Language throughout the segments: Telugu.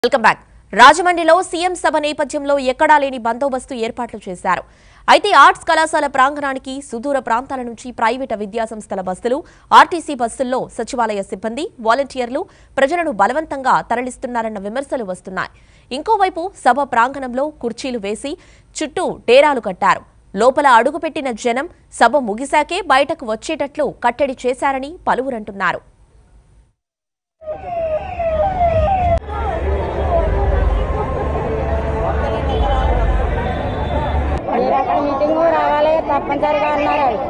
వెల్కమ్ బ్యాక్ రాజమండ్రిలో సీఎం సభ నేపథ్యంలో ఎక్కడా లేని బందోబస్తు ఏర్పాట్లు చేశారు అయితే ఆర్ట్స్ కళాశాల ప్రాంగణానికి సుదూర ప్రాంతాల నుంచి ప్రైవేటు విద్యాసంస్థల బస్సులు ఆర్టీసీ బస్సుల్లో సచివాలయ సిబ్బంది వాలంటీర్లు ప్రజలను బలవంతంగా తరలిస్తున్నారన్న విమర్శలు వస్తున్నాయి ఇంకోవైపు సభ ప్రాంగణంలో కుర్చీలు వేసి చుట్టూ డేరాలు కట్టారు లోపల అడుగుపెట్టిన జనం సభ ముగిశాకే బయటకు వచ్చేటట్లు కట్టడి చేశారని పలువురంటున్నారు మీరు అక్కడ మీటింగ్ రావాలి తప్పనిసరిగా అన్నారు వాళ్ళు.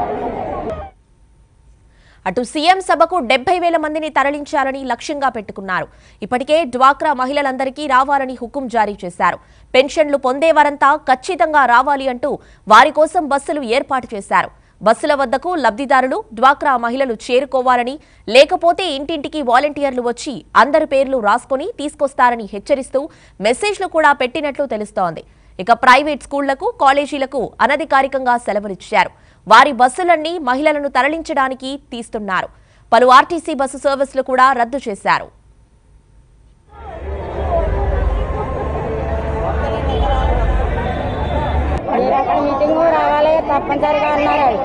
అటు సీఎం సభకు డెబ్బై వేల మందిని తరలించాలని లక్ష్యంగా పెట్టుకున్నారు ఇప్పటికే డ్వాక్రా మహిళలందరికీ రావాలని హుకుం జారీ చేశారు పెన్షన్లు పొందేవారంతా ఖచ్చితంగా రావాలి అంటూ వారి కోసం బస్సులు ఏర్పాటు చేశారు బస్సుల వద్దకు లబ్ధిదారులు డ్వాక్రా మహిళలు చేరుకోవాలని లేకపోతే ఇంటింటికి వాలంటీర్లు వచ్చి అందరి పేర్లు రాసుకొని తీసుకొస్తారని హెచ్చరిస్తూ మెసేజ్లు కూడా పెట్టినట్లు తెలుస్తోంది ఇక ప్రైవేట్ స్కూళ్లకు కాలేజీలకు అనధికారికంగా సెలవులిచ్చారు వారి బస్సులన్నీ మహిళలను తరలించడానికి తీస్తున్నారు పలు ఆర్టీసీ బస్సు సర్వీసులు కూడా రద్దు చేశారు మీరు అక్కడ మీటింగ్ రావాలి తప్పనిసరిగా అన్నారు వాళ్ళు.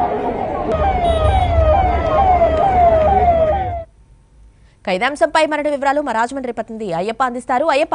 ఖైదాంశంపై మరణ వివరాలు మా రాజమండ్రి ప్రతినిధి అయ్యప్ప అందిస్తారు అయ్యప్ప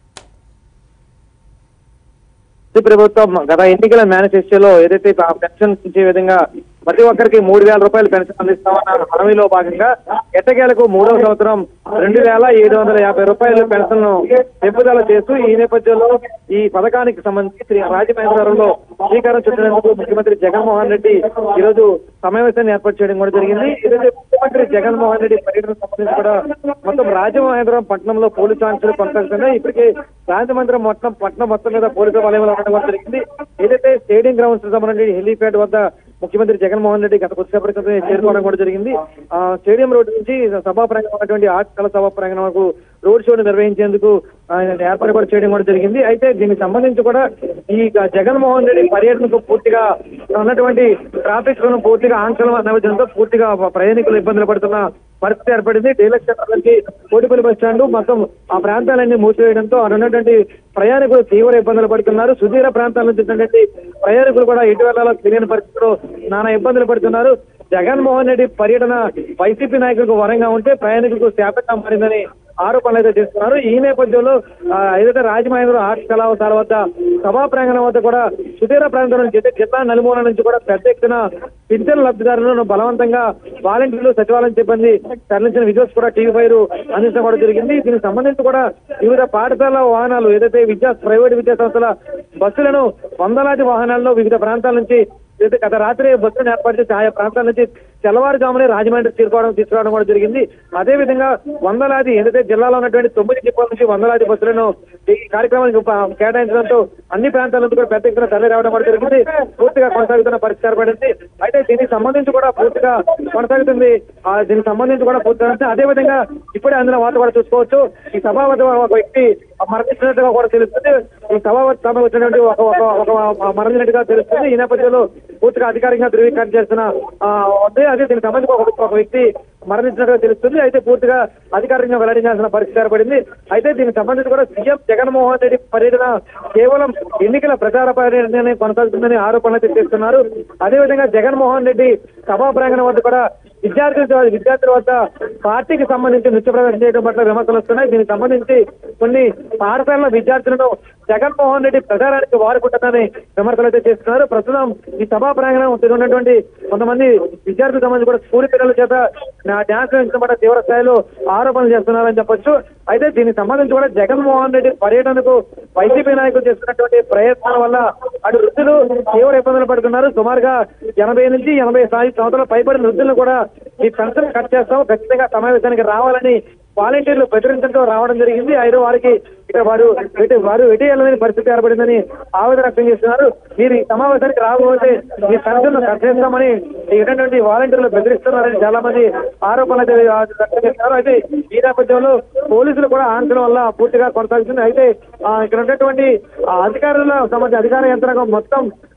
రాష్ట్ర ప్రభుత్వం గత ఎన్నికల మేనిఫెస్టోలో ఏదైతే ఆ పెన్షన్ ఇచ్చే విధంగా ప్రతి ఒక్కరికి మూడు వేల రూపాయలు పెన్షన్ అందిస్తామన్న హామీలో భాగంగా ఎట్టకేలకు మూడవ సంవత్సరం రెండు వేల ఏడు వందల యాభై రూపాయల పెన్షన్ ను పెంపుదల చేస్తూ ఈ నేపథ్యంలో ఈ పథకానికి సంబంధించి శ్రీ రాజమహేంద్రవరంలో శ్రీకారం చుట్టినందుకు ముఖ్యమంత్రి జగన్మోహన్ రెడ్డి ఈ రోజు సమావేశాన్ని ఏర్పాటు చేయడం కూడా జరిగింది ఈరోజు ముఖ్యమంత్రి జగన్మోహన్ రెడ్డి పర్యటన సంబంధించి కూడా మొత్తం రాజమహేంద్రవరం పట్టణంలో పోలీసు ఆంక్షలు కొనసాగుతున్నాయి ఇప్పటికే రాజమండ్రి మొత్తం పట్టణం మొత్తం మీద పోలీసు వలయంలో ఉండడం కూడా జరిగింది ఏదైతే స్టేడియం గ్రౌండ్స్ సంబంధించి హెలీప్యాడ్ వద్ద ముఖ్యమంత్రి జగన్మోహన్ రెడ్డి గత కొద్దిసేపటి క్రితమే చేరుకోవడం కూడా జరిగింది ఆ స్టేడియం రోడ్డు నుంచి సభా ప్రాంగణం ఉన్నటువంటి ఆర్ట్స్ కళా సభా ప్రాంగణం వరకు రోడ్ షోను నిర్వహించేందుకు ఆయన ఏర్పాటు కూడా చేయడం కూడా జరిగింది అయితే దీనికి సంబంధించి కూడా ఈ జగన్మోహన్ రెడ్డి పర్యటనకు పూర్తిగా ఉన్నటువంటి ట్రాఫిక్ ను పూర్తిగా ఆంక్షలు నేపథ్యంతో పూర్తిగా ప్రయాణికులు ఇబ్బందులు పడుతున్న పరిస్థితి ఏర్పడింది డీలక్స్ నుంచి కోటిపల్లి బస్ స్టాండ్ మొత్తం ఆ ప్రాంతాలన్నీ మూసివేయడంతో అక్కడ ఉన్నటువంటి ప్రయాణికులు తీవ్ర ఇబ్బందులు పడుతున్నారు సుదూర ప్రాంతాల నుంచి వచ్చినటువంటి ప్రయాణికులు కూడా ఎటు వెళ్లాలో తెలియని పరిస్థితిలో నానా ఇబ్బందులు పడుతున్నారు జగన్మోహన్ రెడ్డి పర్యటన వైసీపీ నాయకులకు వరంగా ఉంటే ప్రయాణికులకు శాపంగా మారిందని ఆరోపణలు అయితే చేస్తున్నారు ఈ నేపథ్యంలో ఆ, ఏదైతే రాజమహేంద్ర ఆర్ట్స్ కళాశాల వద్ద సభా ప్రాంగణం వద్ద కూడా సుదీర ప్రాంతం నుంచి అంటే జిల్లా నలుమూల నుంచి కూడా పెద్ద ఎత్తున పింఛన్ లబ్ధిదారులను బలవంతంగా వాలంటీర్లు సచివాలయం సిబ్బంది తరలించిన విజువల్స్ కూడా టీవీ ఫైవ్ అందించడం కూడా జరిగింది దీనికి సంబంధించి కూడా వివిధ పాఠశాల వాహనాలు ఏదైతే విద్యా ప్రైవేట్ విద్యా సంస్థల బస్సులను వందలాది వాహనాల్లో వివిధ ప్రాంతాల నుంచి ఏదైతే గత రాత్రి బస్సులను ఏర్పాటు చేసి ఆయా ప్రాంతాల నుంచి తెల్లవారుజామునే రాజమండ్రి తీసుకోవడం తీసుకురావడం కూడా జరిగింది అదే విధంగా వందలాది ఏదైతే జిల్లాలో ఉన్నటువంటి తొమ్మిది డిపోల నుంచి వందలాది బస్సులను ఈ కార్యక్రమానికి ఉప- కేటాయించడంతో అన్ని ప్రాంతాల నుంచి కూడా పెద్ద ఎత్తున తరలి రావడం కూడా జరిగింది పూర్తిగా కొనసాగుతున్న పరిస్థితి ఏర్పడింది అయితే దీనికి సంబంధించి కూడా పూర్తిగా కొనసాగుతుంది ఆ దీనికి సంబంధించి కూడా పూర్తిగా అదే విధంగా ఇప్పుడే అందులో వార్త కూడా చూసుకోవచ్చు ఈ సభా వద్ద ఒక వ్యక్తి మరణించినట్టుగా కూడా తెలుస్తుంది ఈ సభా వద్ద సభ వచ్చినటువంటి ఒక ఒక ఒక మరణించినట్టుగా తెలుస్తుంది ఈ నేపథ్యంలో పూర్తిగా అధికారికంగా ధృవీకరణ చేస్తున్న ఆ, ఉంది అదే దీనికి సంబంధించి ఒక ఒక వ్యక్తి మరణించినట్టుగా తెలుస్తుంది అయితే పూర్తిగా అధికారికంగా వెల్లడించాల్సిన పరిస్థితి ఏర్పడింది అయితే దీనికి సంబంధించి కూడా సీఎం జగన్మోహన్ రెడ్డి పర్యటన కేవలం ఎన్నికల ప్రచార పర్యటన కొనసాగుతుందని ఆరోపణలు అయితే చేస్తున్నారు అదేవిధంగా జగన్మోహన్ రెడ్డి సభా ప్రాంగణం వద్ద కూడా విద్యార్థుల విద్యార్థుల వద్ద పార్టీకి సంబంధించి నృత్య ప్రదర్శన చేయడం పట్ల విమర్శలు వస్తున్నాయి దీనికి సంబంధించి కొన్ని పాఠశాలల విద్యార్థులను జగన్మోహన్ రెడ్డి ప్రచారానికి వాడుకుంటుందని విమర్శలు అయితే చేస్తున్నారు ప్రస్తుతం ఈ సభా ప్రాంగణం ఉన్నటువంటి కొంతమంది విద్యార్థుల సంబంధించి కూడా స్కూల్ పిల్లల చేత నా డ్యాన్స్ వేయించడం పట్ల తీవ్ర స్థాయిలో ఆరోపణలు చేస్తున్నారని చెప్పొచ్చు అయితే దీనికి సంబంధించి కూడా జగన్మోహన్ రెడ్డి పర్యటనకు వైసీపీ నాయకులు చేస్తున్నటువంటి ప్రయత్నాల వల్ల అటు వృద్ధులు తీవ్ర ఇబ్బందులు పడుతున్నారు సుమారుగా ఎనభై నుంచి ఎనభై స్థాయి సంవత్సరాల పైబడిన వృద్ధులను కూడా ఈ పెన్షన్ కట్ చేస్తాం ఖచ్చితంగా సమావేశానికి రావాలని వాలంటీర్లు బెదిరించడంతో రావడం జరిగింది అయితే వారికి ఇక్కడ వారు ఎటు వారు ఎటు వెళ్ళలేని పరిస్థితి ఏర్పడిందని ఆవేదన వ్యక్తం చేస్తున్నారు మీరు ఈ సమావేశానికి రాకపోతే మీ పెన్షన్ కట్ చేస్తామని ఇటువంటి వాలంటీర్లు బెదిరిస్తున్నారని చాలా మంది ఆరోపణలు అయితే వ్యక్తం చేస్తున్నారు అయితే ఈ నేపథ్యంలో పోలీసులు కూడా ఆంక్షల వల్ల పూర్తిగా కొనసాగుతుంది అయితే ఆ, ఇక్కడ ఉన్నటువంటి ఆ, అధికారుల సంబంధించి అధికార యంత్రాంగం మొత్తం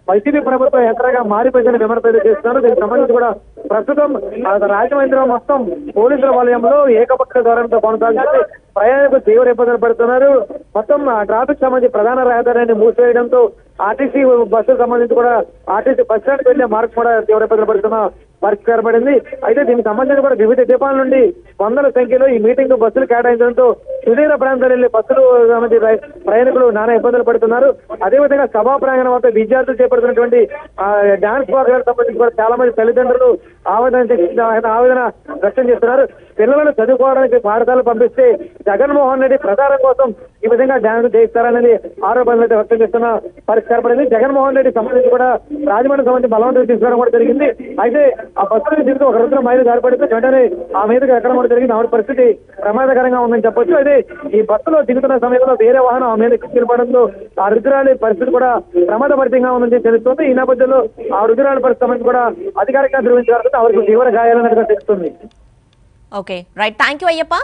వైసీపీ ప్రభుత్వం ఎంతగా మారిపోయిందని విమర్శలు చేస్తున్నారు దీనికి సంబంధించి కూడా ప్రస్తుతం ఆ రాజమండ్రి మొత్తం పోలీసుల వలయంలో ఏకపక్ష ధోరణితో కొనసాగుతుంది ప్రయాణికులు తీవ్ర ఇబ్బందులు పడుతున్నారు మొత్తం ఆ ట్రాఫిక్ సంబంధించి ప్రధాన రహదారిని మూసివేయడంతో ఆర్టీసీ బస్సులకు సంబంధించి కూడా ఆర్టీసీ బస్ స్టాండ్ వెళ్లే మార్గం కూడా తీవ్ర ఇబ్బందులు పడుతున్న పరిస్థితి ఏర్పడింది అయితే దీనికి సంబంధించి కూడా వివిధ దీపాల నుండి వందల సంఖ్యలో ఈ మీటింగ్ బస్సులు కేటాయించడంతో సుదీర ప్రాంతాలు వెళ్లే బస్సులు సంబంధించి ప్రయ- ప్రయాణికులు నానా ఇబ్బందులు పడుతున్నారు అదేవిధంగా సభా ప్రాంగణం వద్ద విద్యార్థులు చేపడుతున్నటువంటి ఆ, డాన్స్ ప్రోగ్రామ్ సంబంధించి కూడా చాలా మంది తల్లిదండ్రులు ఆవేదన చేసి- ఆవేదన వ్యక్తం చేస్తున్నారు పిల్లలను చదువుకోవడానికి పాఠశాలలు పంపిస్తే జగన్మోహన్ రెడ్డి ప్రచారం కోసం ఈ విధంగా డాన్స్ చేయిస్తారనేది ఆరోపణలు అయితే వ్యక్తం చేస్తున్న పరిస్థితి ఏర్పడింది జగన్మోహన్ రెడ్డి సంబంధించి కూడా రాజమండ్రి సంబంధించి బలవంతం తీసుకోవడం కూడా జరిగింది అయితే ఆ బస్సులో దిగుతూ ఒక రోజున మైలు దారిపడితే వెంటనే ఆ మీదకి ఎక్కడం కూడా జరిగింది ఆవిడ పరిస్థితి ప్రమాదకరంగా ఉందని చెప్పొచ్చు అయితే ఈ బస్సులో దిగుతున్న సమయంలో వేరే వాహనం ఆ మీద కిక్కిలపడంతో ఆ రుద్రాలి పరిస్థితి కూడా ప్రమాదపరితంగా ఉందని తెలుస్తుంది ఈ నేపథ్యంలో ఆ రుద్రాలి పరిస్థితి సంబంధించి కూడా అధికారికంగా ధృవించారు ఆవిడకు తీవ్ర గాయాలన్నట్టుగా తెలుస్తుంది okay right thank you Ayyappa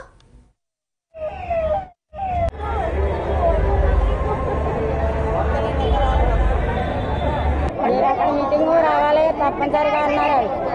మీరు అక్కడ మీటింగ్ రావాలి తప్పనిసరిగా అన్నారు